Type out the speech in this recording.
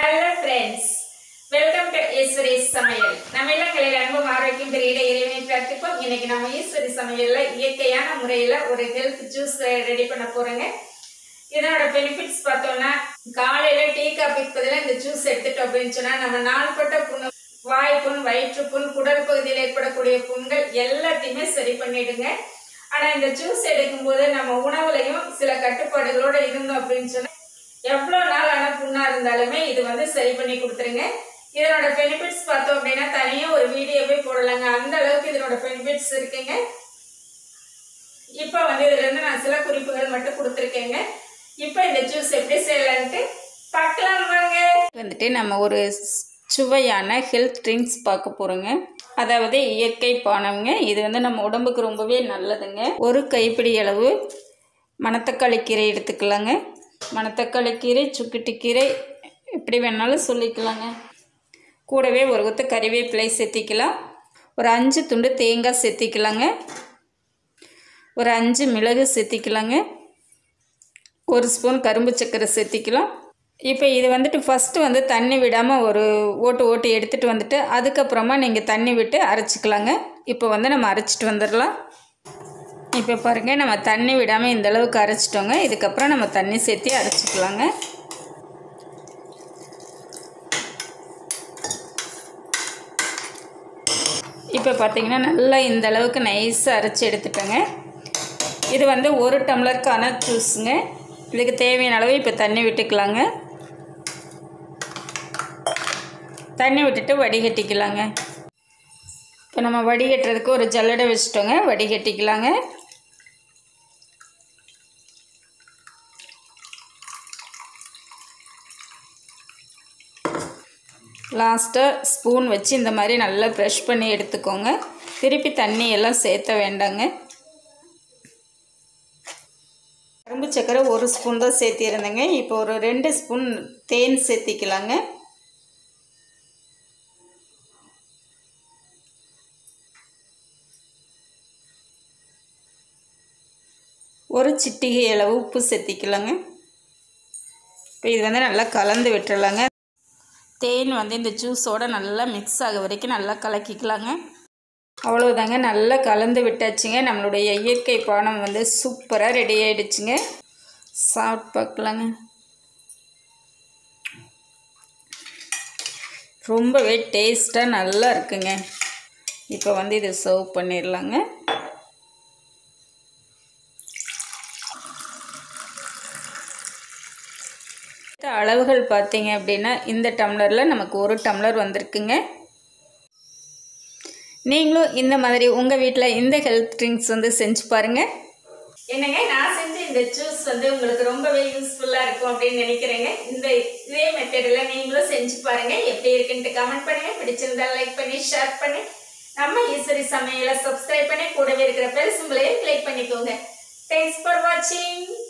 hello friends welcome to Eswari சமையல் நம்ம இல்லங்களில் அன்பும் ஆரோக்கியம் பெரிய இறைவனை பிரார்த்திப்போம் இன்னைக்கு நம்ம ஈஸ்வரி சமையல்ல இயற்கையான முறையில ஒரு ஹெல்த் ஜூஸ் ரெடி பண்ண போறோங்க இதனோட பெனிஃபிட்ஸ் பார்த்தோம்னா காலையில டீ காபிக்கு பதிலாக இந்த ஜூஸ் எடுத்துட்டோம் அப்படின்னு சொன்னா நம்ம நாள்பட்ட புண்ணு வாய்ப்புண் வயிற்றுப்புண் குடல் பகுதியில் ஏற்படக்கூடிய புண்கள் எல்லாத்தையுமே சரி பண்ணிடுங்க ஆனா இந்த ஜூஸ் எடுக்கும்போது நம்ம உணவுலையும் சில கட்டுப்பாடுகளோட இருந்தோம் அப்படின்னு சொன்னா எவ்வளோ நாள் ஆன புண்ணா இருந்தாலுமே இது வந்து சரி பண்ணி கொடுத்துருங்க இதனோட பெனிஃபிட்ஸ் பார்த்தோம் அப்படின்னா தனியாக ஒரு வீடியோவே போடலாங்க அந்த அளவுக்கு இதனோட பெனிஃபிட்ஸ் இருக்குங்க இப்போ வந்து இதுல இருந்து நான் சில குறிப்புகள் மட்டும் கொடுத்துருக்கேங்க இப்போ இந்த ஜூஸ் எப்படி செய்யலான்ட்டு பார்க்கலாம் வாங்க வந்துட்டு நம்ம ஒரு ஸ்- சுவையான ஹெல்த் ட்ரிங்க்ஸ் பார்க்க போகிறோங்க அதாவது இயற்கை பானம்ங்க இது வந்து நம்ம உடம்புக்கு ரொம்பவே நல்லதுங்க ஒரு கைப்பிடி அளவு மணத்தக்காளி கீரை எடுத்துக்கலாங்க மணத்தக்காளி கீரை சுக்கிட்டி கீரை எப்படி வேணாலும் சொல்லிக்கலாங்க கூடவே ஒரு கொத்து கறிவேப்பிலை சேர்த்திக்கலாம் ஒரு அஞ்சு துண்டு தேங்காய் சேர்த்திக்கலாங்க ஒரு அஞ்சு மிளகு சேர்த்திக்கலாங்க ஒரு ஸ்பூன் கரும்பு சர்க்கரை சேர்த்திக்கலாம் இப்போ இது வந்துட்டு ஃபஸ்ட்டு வந்து தண்ணி விடாமல் ஒரு ஓட்டு ஓட்டு எடுத்துகிட்டு வந்துட்டு அதுக்கப்புறமா நீங்கள் தண்ணி விட்டு அரைச்சிக்கலாங்க இப்போ வந்து நம்ம அரைச்சிட்டு வந்துடலாம் இப்போ பாருங்கள் நம்ம தண்ணி விடாமல் இந்த அளவுக்கு அரைச்சிட்டோங்க இதுக்கப்புறம் நம்ம தண்ணி சேர்த்து அரைச்சிக்கலாங்க இப்போ பார்த்தீங்கன்னா நல்லா இந்த அளவுக்கு நைஸாக அரைச்சி எடுத்துட்டோங்க இது வந்து ஒரு டம்ளருக்கான ஜூஸுங்க இதுக்கு தேவையான அளவு இப்போ தண்ணி விட்டுக்கலாங்க தண்ணி விட்டுட்டு வடிகட்டிக்கலாங்க இப்போ நம்ம வடிகட்டுறதுக்கு ஒரு ஜல்லடை வச்சுட்டோங்க வடிகட்டிக்கலாங்க லாஸ்ட்டாக ஸ்பூன் வச்சு இந்த மாதிரி நல்லா ப்ரெஷ் பண்ணி எடுத்துக்கோங்க திருப்பி தண்ணி எல்லாம் சேர்த்த வேண்டாங்க கரும்பு சக்கரை ஒரு ஸ்பூன் தான் சேர்த்திருந்தேங்க இப்போ ஒரு ரெண்டு ஸ்பூன் தேன் சேர்த்திக்கலாங்க ஒரு சிட்டிகை அளவு உப்பு சேர்த்திக்கலாங்க இப்போ இது வந்து நல்லா கலந்து விட்டுறலாங்க தேன் வந்து இந்த ஜூஸோட நல்லா மிக்ஸ் ஆக வரைக்கும் நல்லா கலக்கிக்கலாங்க அவ்வளோதாங்க நல்லா கலந்து விட்டாச்சுங்க நம்மளுடைய இயற்கை பானம் வந்து சூப்பராக ரெடி ஆயிடுச்சுங்க சாப்பிட்டு பார்க்கலாங்க ரொம்பவே டேஸ்ட்டாக நல்லா இருக்குங்க இப்போ வந்து இதை சர்வ் பண்ணிடலாங்க அளவுகள் பார்த்தீங்க அப்படின்னா இந்த டம்ளரில் நமக்கு ஒரு டம்ளர் வந்திருக்குங்க நீங்களும் இந்த மாதிரி உங்கள் வீட்டில் இந்த ஹெல்த் ட்ரிங்க்ஸ் வந்து செஞ்சு பாருங்கள் என்னங்க நான் செஞ்ச இந்த ஜூஸ் வந்து உங்களுக்கு ரொம்பவே யூஸ்ஃபுல்லாக இருக்கும் அப்படின்னு நினைக்கிறேங்க இந்த இதே மெத்தடில் நீங்களும் செஞ்சு பாருங்க எப்படி இருக்குன்ட்டு கமெண்ட் பண்ணுங்க பிடிச்சிருந்தா லைக் பண்ணி ஷேர் பண்ணி நம்ம ஈஸ்வரி சமையலை சப்ஸ்கிரைப் பண்ணி கூடவே இருக்கிற பெல் சிம்பிளையும் கிளிக் பண்ணிக்கோங்க தேங்க்ஸ் ஃபார் வாட்சிங்